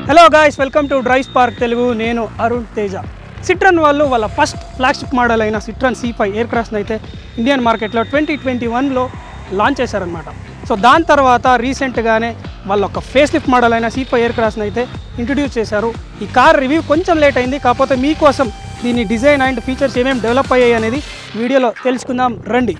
hello guys welcome to drive spark Telugu నేను Arun Teja Citroen వాళ్ళు వాళ్ళ ఫస్ట్ ఫ్లాగ్షిప్ మోడల్ అయిన సిట్రన్ సి ఫైవ్ ఎయిర్ క్రాఫ్ట్ని అయితే ఇండియన్ మార్కెట్లో ట్వంటీ ట్వంటీ వన్లో లాంచ్ చేశారనమాట సో దాని తర్వాత రీసెంట్గానే వాళ్ళ ఒక ఫేస్ లిఫ్ట్ మోడల్ అయిన సి ఫైవ్ ఎయిర్ క్రాఫ్ట్ని అయితే ఇంట్రడ్యూస్ చేశారు ఈ కార్ రివ్యూ కొంచెం లేట్ అయింది కాకపోతే మీకోసం దీని డిజైన్ అండ్ ఫీచర్స్ ఏమేమి డెవలప్ అయ్యాయి అనేది వీడియోలో తెలుసుకుందాం రండి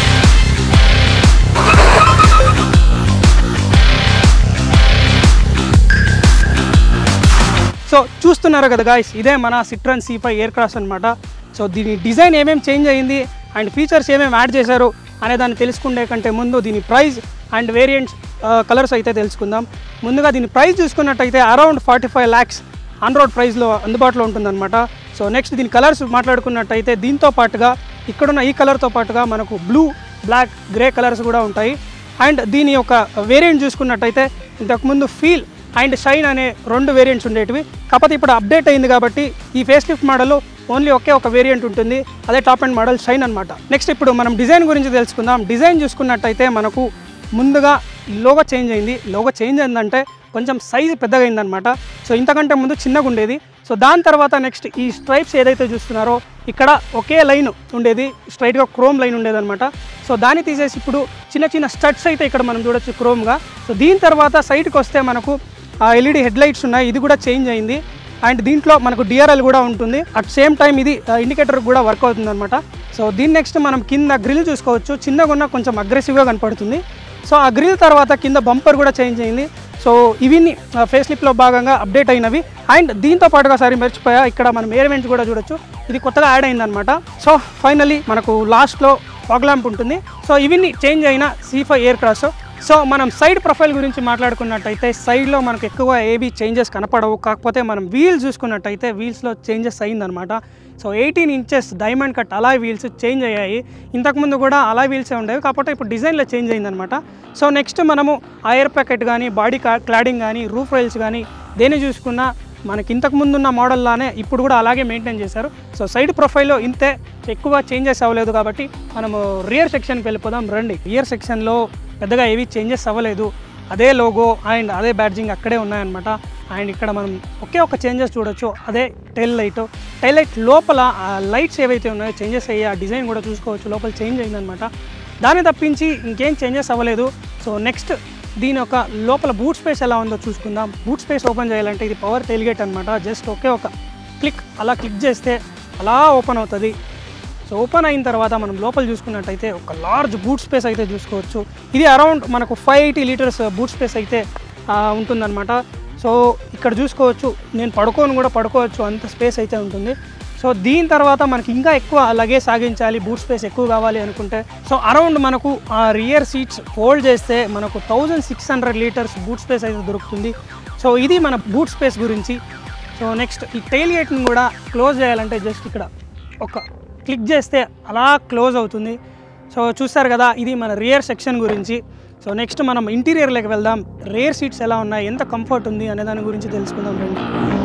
సో చూస్తున్నారు కదా గాయస్ ఇదే మన Citroen C five aircraft అనమాట సో దీని డిజైన్ ఏమేమి చేంజ్ అయ్యింది అండ్ ఫీచర్స్ ఏమేమి యాడ్ చేశారు అనే దాన్ని తెలుసుకునే కంటే ముందు దీని ప్రైస్ అండ్ వేరియంట్స్ కలర్స్ అయితే తెలుసుకుందాం ముందుగా దీని ప్రైస్ చూసుకున్నట్టయితే around forty five lakhs on road ప్రైస్లో అందుబాటులో ఉంటుందన్నమాట సో నెక్స్ట్ దీని కలర్స్ మాట్లాడుకున్నట్టయితే దీంతో పాటుగా ఇక్కడున్న ఈ కలర్తో పాటుగా మనకు బ్లూ బ్లాక్ గ్రే కలర్స్ కూడా ఉంటాయి అండ్ దీని యొక్క వేరియంట్ చూసుకున్నట్టయితే ఇంతకుముందు ఫీల్ అండ్ షైన్ అనే రెండు వేరియంట్స్ ఉండేటివి కాకపోతే ఇప్పుడు అప్డేట్ అయింది కాబట్టి ఈ ఫేస్ లిఫ్ట్ మోడల్ ఓన్లీ ఒకే ఒక వేరియంట్ ఉంటుంది అదే టాప్ అండ్ మోడల్ షైన్ అనమాట నెక్స్ట్ ఇప్పుడు మనం డిజైన్ గురించి తెలుసుకుందాం డిజైన్ చూసుకున్నట్టయితే మనకు ముందుగా లోగో చేంజ్ అయింది లోగో చేంజ్ అయిందంటే కొంచెం సైజు పెద్దగా అయిందనమాట సో ఇంతకంటే ముందు చిన్నగా ఉండేది సో దాని తర్వాత నెక్స్ట్ ఈ స్ట్రైప్స్ ఏదైతే చూస్తున్నారో ఇక్కడ ఒకే లైన్ ఉండేది స్ట్రైట్గా క్రోమ్ లైన్ ఉండేదన్నమాట సో దాన్ని తీసేసి ఇప్పుడు చిన్న చిన్న స్టడ్స్ అయితే ఇక్కడ మనం చూడొచ్చు క్రోమ్గా సో దీని తర్వాత సైడ్కి వస్తే మనకు ఎల్ఈడి హెడ్ లైట్స్ ఉన్నాయి ఇది కూడా చేంజ్ అయింది అండ్ దీంట్లో మనకు డిఆర్ఎల్ కూడా ఉంటుంది అట్ సేమ్ టైం ఇది ఇండికేటర్ కూడా వర్క్ అవుతుంది అనమాట సో దీని నెక్స్ట్ మనం కింద గ్రిల్ చూసుకోవచ్చు చిన్నగా ఉన్న కొంచెం అగ్రెసివ్గా కనపడుతుంది సో ఆ గ్రిల్ తర్వాత కింద బంపర్ కూడా చేంజ్ అయింది సో ఇవన్నీ ఫేస్ లిప్లో భాగంగా అప్డేట్ అయినవి అండ్ దీంతో పాటుగా సరే మర్చిపోయా ఇక్కడ మనం ఎయిర్ వెంట్స్ కూడా చూడొచ్చు ఇది కొత్తగా యాడ్ అయిందనమాట సో ఫైనలీ మనకు లాస్ట్లో ఫాగ్ ల్యాంప్ ఉంటుంది సో ఇవన్నీ చేంజ్ అయిన C five aircrafts so మనం సైడ్ ప్రొఫైల్ గురించి మాట్లాడుకున్నట్టయితే సైడ్లో మనకు ఎక్కువ ఏబీ చేంజెస్ కనపడవు కాకపోతే మనం వీల్స్ చూసుకున్నట్టయితే వీల్స్లో చేంజెస్ అయిందనమాట so eighteen inches diamond cut alloy wheels change అయ్యాయి ఇంతకుముందు కూడా అలాయ్ వీల్సే ఉండేవి కాకపోతే ఇప్పుడు డిజైన్లో చేంజ్ అయిందనమాట సో నెక్స్ట్ మనము ఐర్ ప్యాకెట్ కానీ బాడీ క్లాడింగ్ కానీ రూఫ్ రైల్స్ కానీ దేని చూసుకున్నా మనకి ఇంతకు ముందు ఉన్న మోడల్లానే ఇప్పుడు కూడా అలాగే మెయింటైన్ చేశారు సో సైడ్ ప్రొఫైల్లో ఇంతే ఎక్కువ చేంజెస్ అవ్వలేదు కాబట్టి మనము రియర్ సెక్షన్కి వెళ్ళిపోదాం రండి రియర్ సెక్షన్లో పెద్దగా ఏవి చేంజెస్ అవ్వలేదు అదే లోగో అండ్ అదే బ్యాడ్జింగ్ అక్కడే ఉన్నాయన్నమాట అండ్ ఇక్కడ మనం ఒకే ఒక చేంజెస్ చూడొచ్చు అదే టైల్ లైట్ టైల్ లైట్ లోపల ఆ లైట్స్ ఏవైతే ఉన్నాయో చేంజెస్ అయ్యి ఆ డిజైన్ కూడా చూసుకోవచ్చు లోపల చేంజ్ అయిందనమాట దాన్ని తప్పించి ఇంకేం చేంజెస్ అవ్వలేదు సో నెక్స్ట్ దీని యొక్క లోపల బూట్ స్పేస్ ఎలా ఉందో చూసుకుందాం బూట్ స్పేస్ ఓపెన్ చేయాలంటే ఇది పవర్ టెలిగేట్ అనమాట జస్ట్ ఒకే ఒక క్లిక్ అలా క్లిక్ చేస్తే అలా ఓపెన్ అవుతుంది సో ఓపెన్ అయిన తర్వాత మనం లోపల చూసుకున్నట్టయితే ఒక లార్జ్ బూట్ స్పేస్ అయితే చూసుకోవచ్చు ఇది అరౌండ్ మనకు five eighty litres boot space అయితే ఆ, ఉంటుందన్నమాట సో ఇక్కడ చూసుకోవచ్చు నేను పడుకోను కూడా పడుకోవచ్చు అంత స్పేస్ అయితే ఉంటుంది సో దీని తర్వాత మనకి ఇంకా ఎక్కువ అలాగే సాగించాలి బూట్ స్పేస్ ఎక్కువ కావాలి అనుకుంటే సో అరౌండ్ మనకు ఆ రియర్ సీట్స్ ఫోల్డ్ చేస్తే మనకు thousand six hundred litres boot space అయితే దొరుకుతుంది సో ఇది మన బూట్ స్పేస్ గురించి సో నెక్స్ట్ ఈ టైల్ గేట్ని కూడా క్లోజ్ చేయాలంటే జస్ట్ ఇక్కడ ఒక క్లిక్ చేస్తే అలా క్లోజ్ అవుతుంది సో చూస్తారు కదా ఇది మన రియర్ సెక్షన్ గురించి సో నెక్స్ట్ మనం ఇంటీరియర్లోకి వెళ్దాం రియర్ సీట్స్ ఎలా ఉన్నాయి ఎంత కంఫర్ట్ ఉంది అనే దాని గురించి తెలుసుకుందాం రండి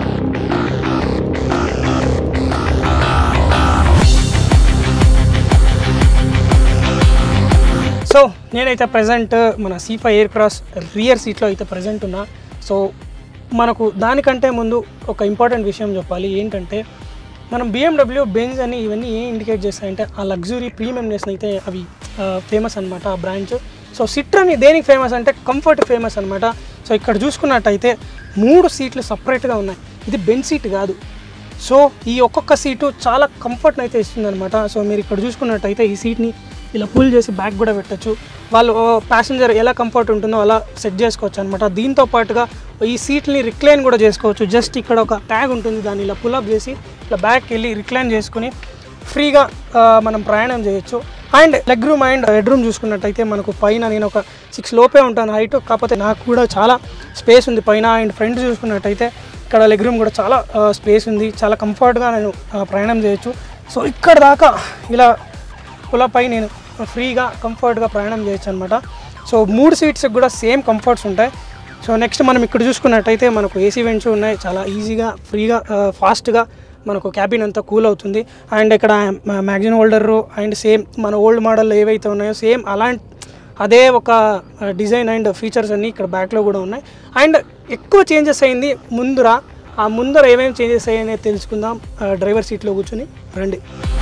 సో నేనైతే ప్రజెంట్ మన సీఫా ఎయిర్ క్రాస్ రియర్ సీట్లో అయితే ప్రజెంట్ ఉన్నా సో మనకు దానికంటే ముందు ఒక ఇంపార్టెంట్ విషయం చెప్పాలి ఏంటంటే మనం బిఎండబ్ల్యూ బెంజ్ అని ఇవన్నీ ఏం ఇండికేట్ చేస్తాయంటే ఆ లగ్జరీ ప్రీమియంనెస్ అయితే అవి ఫేమస్ అనమాట ఆ బ్రాంచ్ సో సిట్రని దేనికి ఫేమస్ అంటే కంఫర్ట్ ఫేమస్ అనమాట సో ఇక్కడ చూసుకున్నట్టయితే మూడు సీట్లు సపరేట్గా ఉన్నాయి ఇది బెంచ్ సీట్ కాదు సో ఈ ఒక్కొక్క సీటు చాలా కంఫర్ట్ని అయితే ఇస్తుంది అనమాట సో మీరు ఇక్కడ చూసుకున్నట్టయితే ఈ సీట్ని ఇలా పుల్ చేసి బ్యాక్ కూడా పెట్టచ్చు వాళ్ళు ప్యాసింజర్ ఎలా కంఫర్ట్ ఉంటుందో అలా సెట్ చేసుకోవచ్చు అనమాట దీంతో పాటుగా ఈ సీట్ని రిక్లైన్ కూడా చేసుకోవచ్చు జస్ట్ ఇక్కడ ఒక ట్యాగ్ ఉంటుంది దాన్ని ఇలా పుల్అప్ చేసి ఇట్లా బ్యాక్ వెళ్ళి రిక్లైన్ చేసుకుని ఫ్రీగా ఆ, మనం ప్రయాణం చేయొచ్చు and leg room and head room చూసుకున్నట్టయితే మనకు పైన నేను ఒక సిక్స్ లోపే ఉంటాను హైట్ కాకపోతే నాకు కూడా చాలా స్పేస్ ఉంది పైన అండ్ ఫ్రంట్ చూసుకున్నట్టయితే ఇక్కడ లెగ్ రూమ్ కూడా చాలా స్పేస్ ఉంది చాలా కంఫర్ట్గా నేను ఆ, ప్రయాణం చేయొచ్చు సో ఇక్కడ దాకా ఇలా పులపై నేను ఫ్రీగా కంఫర్ట్గా ప్రయాణం చేయొచ్చు అనమాట సో మూడు సీట్స్కి కూడా సేమ్ కంఫర్ట్స్ ఉంటాయి సో నెక్స్ట్ మనం ఇక్కడ చూసుకున్నట్టయితే మనకు ఏసీ వెంట్స్ ఉన్నాయి చాలా ఈజీగా ఫ్రీగా ఫాస్ట్గా మనకు క్యాబిన్ అంతా కూల్ అవుతుంది అండ్ ఇక్కడ మ్యాగ్జిన్ హోల్డర్ అండ్ సేమ్ మన ఓల్డ్ మోడల్ ఏవైతే ఉన్నాయో సేమ్ అలాంటి అదే ఒక డిజైన్ అండ్ ఫీచర్స్ అన్నీ ఇక్కడ బ్యాక్లో కూడా ఉన్నాయి అండ్ ఎక్కువ చేంజెస్ అయింది ముందర ఆ ముందర ఏమేమి చేంజెస్ అయ్యాయనేది తెలుసుకుందాం ఆ, డ్రైవర్ సీట్లో కూర్చొని రండి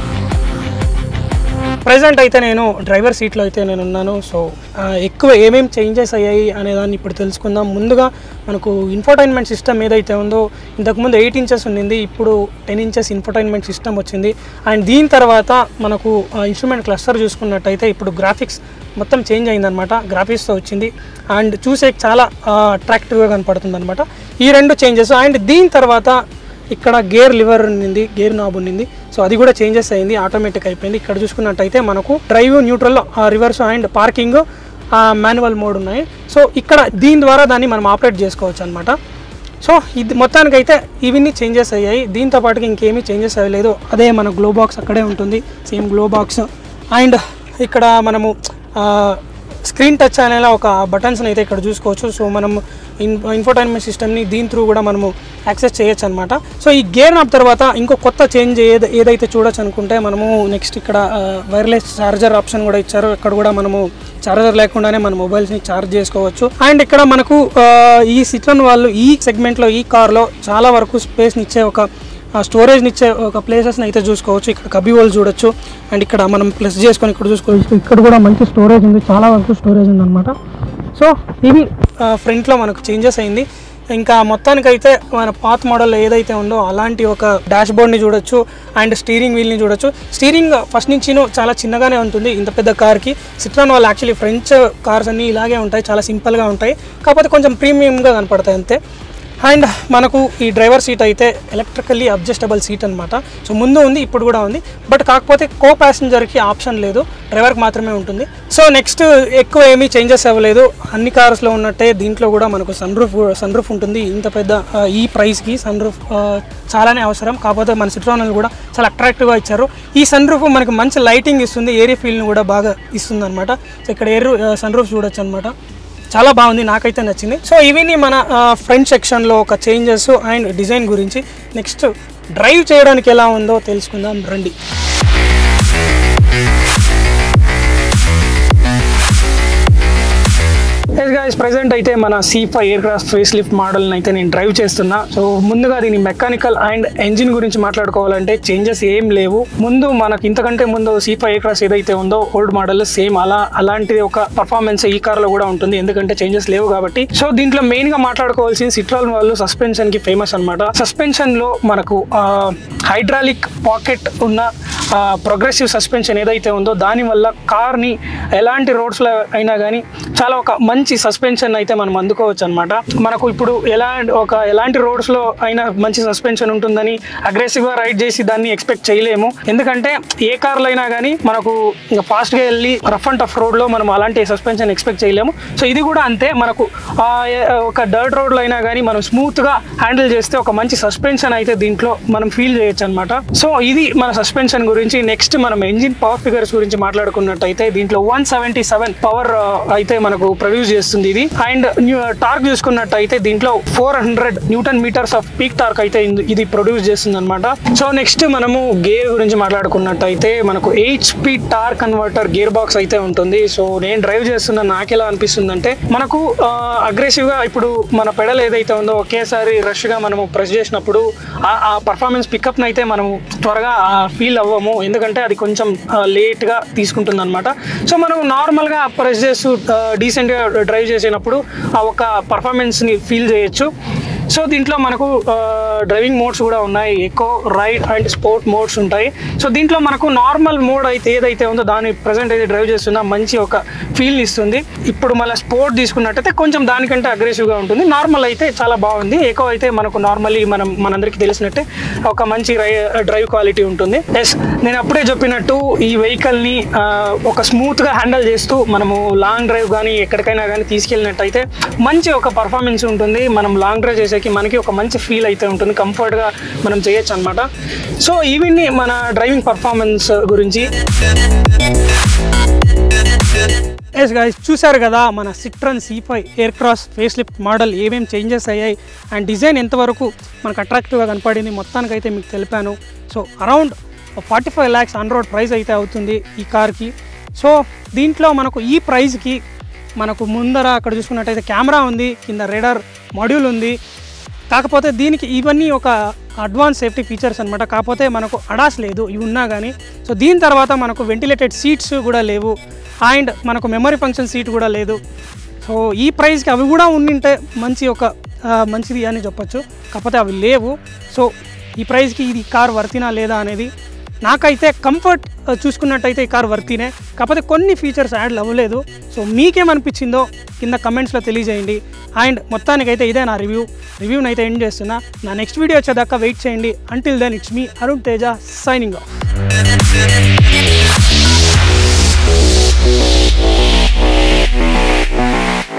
ప్రజెంట్ అయితే నేను డ్రైవర్ సీట్లో అయితే నేను ఉన్నాను సో ఆ, ఎక్కువ ఏమేమి చేంజెస్ అయ్యాయి అనే దాన్ని ఇప్పుడు తెలుసుకుందాం ముందుగా మనకు ఇన్ఫోటైన్మెంట్ సిస్టమ్ ఏదైతే ఉందో ఇంతకుముందు ఎయిట్ ఇంచెస్ ఉండింది ఇప్పుడు టెన్ ఇంచెస్ ఇన్ఫోటైన్మెంట్ సిస్టమ్ వచ్చింది అండ్ దీని తర్వాత మనకు ఇన్స్ట్రుమెంట్ క్లస్టర్ చూసుకున్నట్టయితే ఇప్పుడు గ్రాఫిక్స్ మొత్తం చేంజ్ అయిందనమాట గ్రాఫిక్స్తో వచ్చింది అండ్ చూసే చాలా అట్రాక్టివ్గా కనపడుతుంది అనమాట ఈ రెండు చేంజెస్ అండ్ దీని తర్వాత ఇక్కడ గేర్ లివర్ ఉన్నింది గేర్ నాబ్ ఉన్నింది సో అది కూడా చేంజెస్ అయింది ఆటోమేటిక్ అయిపోయింది ఇక్కడ చూసుకున్నట్టయితే మనకు drive neutral reverse and parking manual mode ఉన్నాయి సో ఇక్కడ దీని ద్వారా దాన్ని మనం ఆపరేట్ చేసుకోవచ్చు అనమాట సో ఇది మొత్తానికైతే ఇవన్నీ చేంజెస్ అయ్యాయి దీంతో పాటుగా ఇంకేమీ చేంజెస్ అవ్వలేదు అదే మన గ్లో బాక్స్ అక్కడే ఉంటుంది సేమ్ గ్లో బాక్స్ అండ్ ఇక్కడ మనము స్క్రీన్ టచ్ అనేలా ఒక బటన్స్ని అయితే ఇక్కడ చూసుకోవచ్చు సో మనం ఇన్ ఇన్ఫోటైన్మెంట్ సిస్టమ్ని దీని త్రూ కూడా మనము యాక్సెస్ చేయొచ్చు అనమాట సో ఈ గేర్ నాప్ తర్వాత ఇంకో కొత్త చేంజ్ ఏది ఏదైతే చూడొచ్చు అనుకుంటే మనము నెక్స్ట్ ఇక్కడ వైర్లెస్ ఛార్జర్ ఆప్షన్ కూడా ఇచ్చారు ఇక్కడ కూడా మనము ఛార్జర్ లేకుండానే మన మొబైల్స్ని ఛార్జ్ చేసుకోవచ్చు అండ్ ఇక్కడ మనకు ఆ, ఈ సిట్రన్ వాళ్ళు ఈ సెగ్మెంట్లో ఈ కార్లో చాలా వరకు స్పేస్ని ఇచ్చే ఒక స్టోరేజ్ని ఇచ్చే ఒక ప్లేసెస్ని అయితే చూసుకోవచ్చు ఇక్కడ కబీ వాళ్ళు చూడొచ్చు అండ్ ఇక్కడ మనం ప్లస్ చేసుకొని ఇక్కడ చూసుకోవచ్చు ఇక్కడ కూడా మంచి స్టోరేజ్ ఉంది చాలా వరకు స్టోరేజ్ ఉందన్నమాట సో ఇవి ఫ్రంట్లో మనకు చేంజెస్ అయింది ఇంకా మొత్తానికైతే మన పాత్ మోడల్ ఏదైతే ఉందో అలాంటి ఒక డాష్ బోర్డ్ని చూడొచ్చు అండ్ స్టీరింగ్ వీల్ని చూడొచ్చు స్టీరింగ్ ఫస్ట్ నుంచి చాలా చిన్నగానే ఉంటుంది ఇంత పెద్ద కార్కి సిట్రాన్ వాళ్ళు యాక్చువల్లీ ఫ్రెంచ్ కార్స్ అన్నీ ఇలాగే ఉంటాయి చాలా సింపుల్గా ఉంటాయి కాకపోతే కొంచెం ప్రీమియంగా కనపడతాయి అంతే అండ్ మనకు ఈ డ్రైవర్ సీట్ అయితే ఎలక్ట్రికల్లీ అడ్జస్టబుల్ సీట్ అనమాట సో ముందు ఉంది ఇప్పుడు కూడా ఉంది బట్ కాకపోతే కో ప్యాసింజర్కి ఆప్షన్ లేదు డ్రైవర్కి మాత్రమే ఉంటుంది సో నెక్స్ట్ ఎక్కువ ఏమీ చేంజెస్ అవ్వలేదు అన్ని కార్స్లో ఉన్నట్టే దీంట్లో కూడా మనకు సన్ రూఫ్ సన్ రూఫ్ ఉంటుంది ఇంత పెద్ద ఆ, ఈ ప్రైస్కి సన్ రూఫ్ చాలానే అవసరం కాకపోతే మన సిట్రానల్ కూడా చాలా అట్రాక్టివ్గా ఇచ్చారు ఈ సన్ రూఫ్ మనకు మంచి లైటింగ్ ఇస్తుంది ఏరియా ఫీల్ని కూడా బాగా ఇస్తుంది అనమాట సో ఇక్కడ ఎయిర్ సన్ రూఫ్ చూడొచ్చు అనమాట చాలా బాగుంది నాకైతే నచ్చింది సో ఇవన్నీ మన ఫ్రంట్ సెక్షన్లో ఒక చేంజెస్ అండ్ డిజైన్ గురించి నెక్స్ట్ డ్రైవ్ చేయడానికి ఎలా ఉందో తెలుసుకుందాం రండి ఎస్ గైస్ ప్రెసెంట్ అయితే మన C five Aircross face lift మోడల్ని అయితే నేను డ్రైవ్ చేస్తున్నా సో ముందుగా దీని మెకానికల్ అండ్ ఎంజిన్ గురించి మాట్లాడుకోవాలంటే చేంజెస్ ఏం లేవు ముందు మనకి ఇంతకంటే ముందు సీ ఫైవ్ ఎయిర్ క్రాఫ్ట్ ఏదైతే ఉందో ఓల్డ్ మోడల్ సేమ్ అలా అలాంటి ఒక పర్ఫార్మెన్స్ ఈ కార్లో కూడా ఉంటుంది ఎందుకంటే చేంజెస్ లేవు కాబట్టి సో దీంట్లో మెయిన్ గా మాట్లాడుకోవాల్సింది సిట్రాల్ వాళ్ళు సస్పెన్షన్ కి ఫేమస్ అనమాట సస్పెన్షన్ లో మనకు హైడ్రాలిక్ పాకెట్ ఉన్న ప్రోగ్రెసివ్ సస్పెన్షన్ ఏదైతే ఉందో దానివల్ల కార్ని ఎలాంటి రోడ్స్లో అయినా కానీ చాలా ఒక మంచి సస్పెన్షన్ అయితే మనం అందుకోవచ్చు అనమాట మనకు ఇప్పుడు ఎలా ఒక ఎలాంటి రోడ్స్లో అయినా మంచి సస్పెన్షన్ ఉంటుందని అగ్రెసివ్గా రైడ్ చేసి దాన్ని ఎక్స్పెక్ట్ చేయలేము ఎందుకంటే ఏ కార్లో అయినా కానీ మనకు ఇంకా ఫాస్ట్గా వెళ్ళి రఫ్ అండ్ టఫ్ రోడ్లో మనం అలాంటి సస్పెన్షన్ ఎక్స్పెక్ట్ చేయలేము సో ఇది కూడా అంతే మనకు ఆ, ఏ- ఒక డర్ట్ రోడ్లో అయినా కానీ మనం స్మూత్గా హ్యాండిల్ చేస్తే ఒక మంచి సస్పెన్షన్ అయితే దీంట్లో మనం ఫీల్ చేయొచ్చు అనమాట సో ఇది మన సస్పెన్షన్ గురించి నెక్స్ట్ మనం ఎంజిన్ పవర్ ఫిగర్స్ గురించి మాట్లాడుకున్నట్టయితే దీంట్లో వన్ సెవెంటీ సెవెన్ పవర్ అయితే మనకు ప్రొడ్యూస్ చేస్తుంది ఇది అండ్ టార్క్ చూసుకున్నట్టయితే దీంట్లో four hundred newton metres of peak torque అయితే ఇందు- ఇది ప్రొడ్యూస్ చేస్తుంది అనమాట సో నెక్స్ట్ మనము గేర్ గురించి మాట్లాడుకున్నట్టయితే మనకు eight speed torque converter gear box అయితే ఉంటుంది సో నేను డ్రైవ్ చేస్తున్న నాకు ఎలా అనిపిస్తుంది అంటే మనకు అగ్రెసివ్ గా ఇప్పుడు మన పెడల్ ఏదైతే ఉందో ఒకేసారి రష్ గా మనము ప్రెస్ చేసినప్పుడు ఆ- ఆ పర్ఫార్మెన్స్ పికప్ అయితే మనము త్వరగా ఫీల్ అవ్వము ఎందుకంటే అది కొంచెం లేట్ గా తీసుకుంటుంది అనమాట సో మనం నార్మల్ గా ప్రెస్ చేస్తూ డీసెంట్ గా డ్రైవ్ చేసినప్పుడు ఆ ఒక పర్ఫార్మెన్స్ ని ఫీల్ చేయొచ్చు సో దీంట్లో మనకు డ్రైవింగ్ మోడ్స్ కూడా ఉన్నాయి eco ride and sport modes ఉంటాయి సో దీంట్లో మనకు నార్మల్ మోడ్ అయితే ఏదైతే ఉందో దాని ప్రజెంట్ అయితే డ్రైవ్ చేస్తున్నా మంచి ఒక ఫీల్ ఇస్తుంది ఇప్పుడు మళ్ళీ స్పోర్ట్ తీసుకున్నట్టయితే కొంచెం దానికంటే అగ్రెసివ్గా ఉంటుంది నార్మల్ అయితే చాలా బాగుంది ఎకో అయితే మనకు నార్మల్లీ మనం మనందరికీ తెలిసినట్టే ఒక మంచి డ్రైవ్ క్వాలిటీ ఉంటుంది ఎస్ నేను అప్పుడే చెప్పినట్టు ఈ వెహికల్ని ఒక స్మూత్గా హ్యాండిల్ చేస్తూ మనము లాంగ్ డ్రైవ్ కానీ ఎక్కడికైనా కానీ తీసుకెళ్ళినట్టయితే మంచి ఒక పర్ఫార్మెన్స్ ఉంటుంది మనం లాంగ్ డ్రైవ్ చేసేకి మనకి ఒక మంచి ఫీల్ అయితే ఉంటుంది కంఫర్ట్గా మనం చేయొచ్చు అనమాట సో ఇవన్నీ మన డ్రైవింగ్ పర్ఫార్మెన్స్ గురించి ఎస్ గైస్ చూశారు కదా మన Citroen C five Aircross face lift model ఏమేమి చేంజెస్ అయ్యాయి అండ్ డిజైన్ ఎంతవరకు మనకు అట్రాక్టివ్గా కనపడింది మొత్తానికైతే మీకు తెలిపాను so around forty five lakhs on road price అయితే అవుతుంది ఈ కార్కి సో దీంట్లో మనకు ఈ ప్రైస్కి మనకు ముందర అక్కడ చూసుకున్నట్టయితే కెమెరా ఉంది కింద రేడర్ మాడ్యూల్ ఉంది కాకపోతే దీనికి ఇవన్నీ ఒక అడ్వాన్స్ సేఫ్టీ ఫీచర్స్ అనమాట కాకపోతే మనకు అడాస్ లేదు ఇవి ఉన్నా కానీ సో దీని తర్వాత మనకు వెంటిలేటెడ్ సీట్స్ కూడా లేవు అండ్ మనకు మెమరీ ఫంక్షన్ సీట్ కూడా లేదు సో ఈ ప్రైస్కి అవి కూడా ఉండింటే మంచి ఒక ఆ, మంచిది అని చెప్పొచ్చు కాకపోతే అవి లేవు సో ఈ ప్రైస్కి ఇది కార్ వర్తినా లేదా అనేది నాకైతే కంఫర్ట్ ఆ, చూసుకున్నట్టయితే ఈ కార్ వర్తీనే కాకపోతే కొన్ని ఫీచర్స్ యాడ్ అవ్వలేదు సో మీకేమనిపించిందో కింద కమెంట్స్లో తెలియజేయండి అండ్ మొత్తానికైతే ఇదే నా రివ్యూ రివ్యూని అయితే ఎండ్ చేస్తున్నా నా నెక్స్ట్ వీడియో వచ్చేదాకా వెయిట్ చేయండి until then it's me Arun Teja signing of